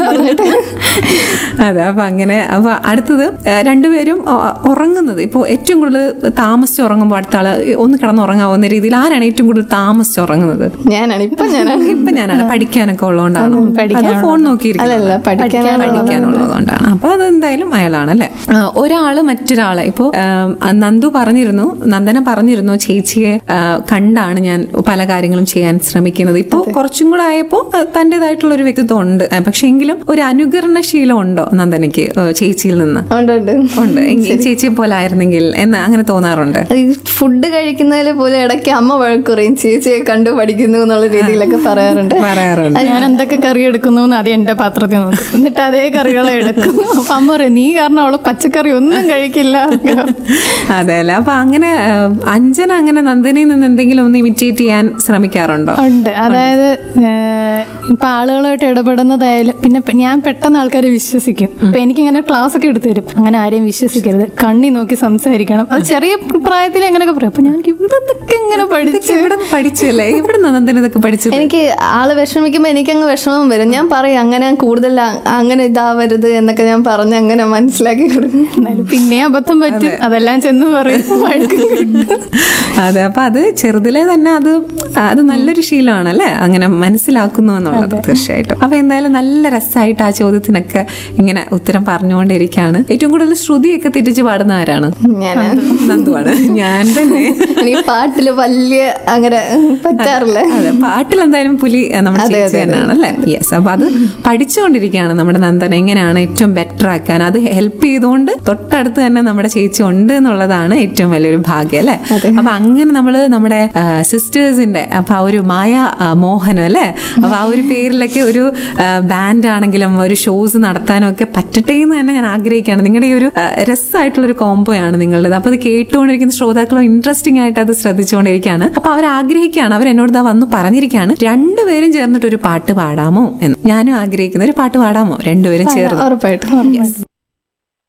പറഞ്ഞിട്ട് അതെ അപ്പൊ അങ്ങനെ അപ്പൊ അടുത്തത് ആ, രണ്ടുപേരും ആ, ഉറങ്ങുന്നത് ഇപ്പോൾ ഏറ്റവും കൂടുതൽ താമസിച്ച് ഉറങ്ങുമ്പോൾ അടുത്ത ആള് ഒന്ന് കിടന്ന് ഉറങ്ങാവുന്ന രീതിയിൽ ആരാണ് ഏറ്റവും കൂടുതൽ താമസിച്ച് ഉറങ്ങുന്നത് ഞാനാണ് ഇപ്പൊ ഞാനാണ് ഇപ്പൊ ഞാനാണ് പഠിക്കാനൊക്കെ ഉള്ളതുകൊണ്ടാണ് അത് ഫോൺ നോക്കിയിരിക്കുന്നത് അല്ലല്ല പഠിക്കാനാണ് പഠിക്കാനുള്ളതുകൊണ്ടാണ് അപ്പൊ അത് എന്തായാലും അയാളാണ് അല്ലെ ഒരാള് മറ്റൊരാളെ ഇപ്പോ ആ, നന്ദു പറഞ്ഞിരുന്നു നന്ദന പറഞ്ഞിരുന്നു ചേച്ചിയെ ആ, കണ്ടാണ് ഞാൻ പല കാര്യങ്ങളും ചെയ്യാൻ ശ്രമിക്കുന്നത് ഇപ്പൊ കുറച്ചും കൂടെ ആയപ്പോ ആ, തന്റേതായിട്ടുള്ള ഒരു വ്യക്തിത്വം ഉണ്ട് ആ, പക്ഷെ എങ്കിലും ഒരു അനുകരണശീലം ഉണ്ടോ നന്ദനയ്ക്ക് ആ, ചേച്ചിയിൽ നിന്ന് ഉണ്ട് ഉണ്ട് ഉണ്ട് എങ്കിൽ ചേച്ചിയെ പോലെ ആയിരുന്നെങ്കിൽ എന്ന് അങ്ങനെ തോന്നാറുണ്ട് അത് ഈ ഫുഡ് കഴിക്കുന്നതിൽ പോലും ഇടയ്ക്ക് അമ്മ വഴക്കുറയും ചേച്ചിയെ കണ്ടു പഠിക്കുന്നു എന്നുള്ള രീതിയിലൊക്കെ പറയാറുണ്ട് പറയാറുണ്ട് ഞാൻ എന്തൊക്കെ കറി എടുക്കുന്നു എന്ന് ആദ്യം എന്റെ പാത്രത്തിൽ നോക്കും എന്നിട്ട് അതേ കറികളെ എടുക്കും അപ്പൊ അമ്മ പറയും നീ കാരണം അവള് പച്ചക്കറി ഒന്നും കഴിക്കില്ല അതെ അല്ലെ അപ്പൊ അങ്ങനെ ആ, അഞ്ജന അങ്ങനെ നന്ദനയിൽ നിന്ന് എന്തെങ്കിലും ഒന്ന് ഇമിറ്റേറ്റ് ചെയ്യാൻ ശ്രമിക്കാറുണ്ടോ ഉണ്ട് അതായത് ഏഹ്, ഇപ്പൊ ആളുകളായിട്ട് ഇടപെടുന്നതായാലും പിന്നെ പെ- ഞാൻ പെട്ടെന്ന് ആൾക്കാരെ വിശ്വസിക്കും ഇപ്പൊ എനിക്കിങ്ങനെ ക്ലാസ് ഒക്കെ എടുത്തു തരും അങ്ങനെ ആരെയും വിശ്വസിക്കരുത് കണ്ണി നോക്കി സംസാരിക്കണം അത് ചെറിയ പ്രായത്തിൽ അങ്ങനെയൊക്കെ പറയും അപ്പൊ ഞാൻ ഇവിടത്തൊക്കെ എങ്ങനെ പഠിച്ചു ഇവിടെ പഠിച്ചല്ലേ ഇവിടെ നന്ദന ഇതൊക്കെ പഠിച്ചത് എനിക്ക് ആള് വിഷമിക്കുമ്പോ എനിക്കങ്ങ് വിഷമം വരും ഞാൻ പറയും അങ്ങനെ കൂടുതൽ അ- അങ്ങനെ ഇതാവരുത് എന്നൊക്കെ ഞാൻ പറഞ്ഞ് അങ്ങനെ മനസ്സിലാക്കി കൊടുക്കും എന്നാലും പിന്നെ അബദ്ധം പറ്റും അതെല്ലാം ചെന്ന് പറയും വഴക്ക് കേൾക്കും. അതെ അപ്പൊ അത് ചെറുതിലെ തന്നെ അത് അത് നല്ലൊരു ശീലമാണ് അല്ലെ അങ്ങനെ മനസ്സിലാക്കുന്നു എന്നുള്ളത് തീർച്ചയായിട്ടും അപ്പൊ എന്തായാലും നല്ല രസമായിട്ട് ആ ചോദ്യത്തിനൊക്കെ ഇങ്ങനെ ഉത്തരം പറഞ്ഞുകൊണ്ടിരിക്കുകയാണ് ഏറ്റവും കൂടുതൽ ശ്രുതിയൊക്കെ തിരിച്ചു പാടുന്ന ആരാണ് ഞാൻ നന്ദുവാണ് ഞാൻ തന്നെ എനിക്ക് പാട്ടില് വലിയ അങ്ങനെ പറ്റാറില്ല അതെ പാട്ടിൽ എന്തായാലും പുലി അഹ് നമ്മുടെ ചേച്ചി തന്നെയാണ് അല്ലേ യെസ് അപ്പൊ അത് പഠിച്ചുകൊണ്ടിരിക്കുകയാണ് നമ്മുടെ നന്ദന എങ്ങനെയാണ് ഏറ്റവും ബെറ്റർ ആക്കാൻ അത് ഹെൽപ്പ് ചെയ്തുകൊണ്ട് തൊട്ടടുത്ത് തന്നെ നമ്മുടെ ചേച്ചി ഉണ്ട് എന്നുള്ളതാണ് ഏറ്റവും വലിയൊരു ഭാഗ്യം അല്ലെ അപ്പൊ അങ്ങനെ നമ്മള് നമ്മുടെ സിസ്റ്റേഴ്സിന്റെ അപ്പൊ ആ ഒരു മായ ആ, മോഹനം അല്ലെ അപ്പൊ ആ ഒരു പേരിലൊക്കെ ഒരു ബാൻഡ് ആണെങ്കിലും ഒരു ഷോസ് നടത്താനും ഒക്കെ പറ്റട്ടെ എന്ന് തന്നെ ഞാൻ ആഗ്രഹിക്കുകയാണ് നിങ്ങളുടെ ഈ ഒരു ആ, രസമായിട്ടുള്ള ഒരു കോംബോയാണ് നിങ്ങളുടേത് അപ്പൊ അത് കേട്ടുകൊണ്ടിരിക്കുന്ന ശ്രോതാക്കളും ഇൻട്രസ്റ്റിംഗ് ആയിട്ട് അത് ശ്രദ്ധിച്ചുകൊണ്ടിരിക്കുകയാണ് അപ്പൊ അവർ ആഗ്രഹിക്കുകയാണ് അവർ എന്നോട് ഇതാ വന്ന് പറഞ്ഞിരിക്കുകയാണ് രണ്ടുപേരും ചേർന്നിട്ട് ഒരു പാട്ട് പാടാമോ എന്ന് ഞാനും ആഗ്രഹിക്കുന്ന ഒരു പാട്ട് പാടാമോ രണ്ടുപേരും ചേർന്ന് ഉറപ്പായിട്ടും